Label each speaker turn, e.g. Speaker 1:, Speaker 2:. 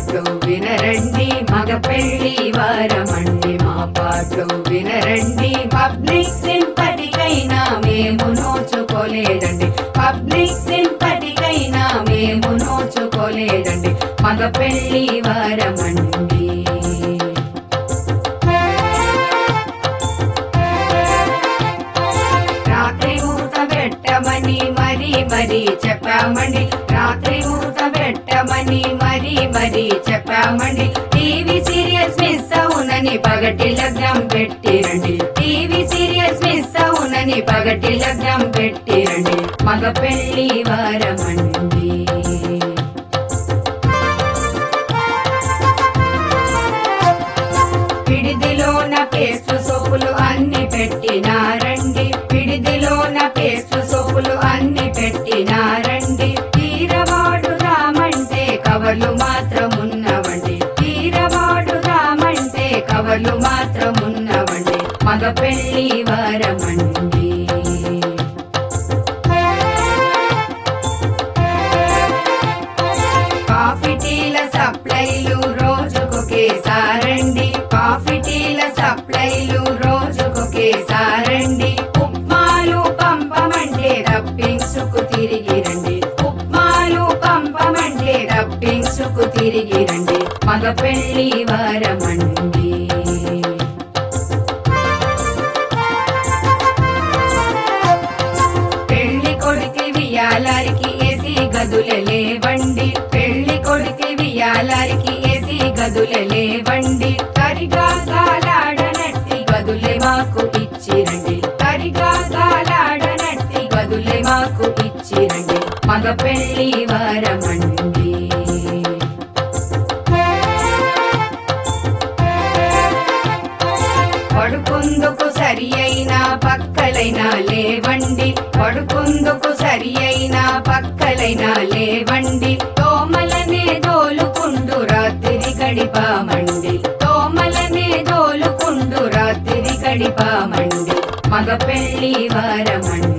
Speaker 1: పాటలు వినరండి మగ పెళ్లి వారమండి మా పాటలు వినరండి పబ్లిక్ సింపటికైనా మేము నోచుకోలేదండి పబ్లిక్ సింపటికైనా మేము నోచుకోలేదండి మగ పెళ్లి వారమండి రాత్రి మూత పెట్టమని మరీ మరీ చెప్పామండి రాత్రి మూత పెట్టమని మరీ మరీ చెప్పామండి టీవీ సీరియల్స్ మిస్ అవునని పగటి లగ్నం పెట్టిరండి టీవీ సీరియల్స్ మిస్ అవునని పగటి లగ్నం పెట్టిరండి మగ పెళ్లి వారమండి పిడిదిలోన పేస్ట్ సోపులు అన్ని పెట్టినారండి పిడిదిలోన పేస్ట్ సోపులు అన్ని పెట్టినారండి తీరవాడు రామంటే కవలు మాత్రమున్నవండి తీరవాడు రామంటే కవలు మాత్రమున్నవండి మగ పెళ్లి వారమండి కాఫీ టీల సప్లైలు రోజుకొకేసారండి కాఫీ టీల సప్లైలు రోజుకొకేసారండి ఉప్మాలు పంపమంటే రప్పించుకు తిరిగి రండి ఉప్మాలు పంపమంటే రప్పించుకు తిరిగి రండి మగ పెళ్లి వారమండి పెళ్లి కొడుకి వియాలారికి ఏసి గదులే లేవండి పెళ్లి కొడుకి వియాలారికి ఏసి గదులే లేవండి కరిగా గాలాడనట్టి గదులే మాకు ఇచ్చిరండి కరిగా గాలాడనట్టి గదులే మాకు ఇచ్చిరండి మగ పెళ్లి వారమండి పడుకుందుకు సరి అయిన పక్కలైనా లేవండి పడుకుందుకు సరి అయిన పక్కలైనా లేవండి తోమలనే దోలుకుండు రాత్రి గడిపామండి తోమలనే దోలుకుండు రాత్రి గడిపామండి మగ పెళ్లి వారమండి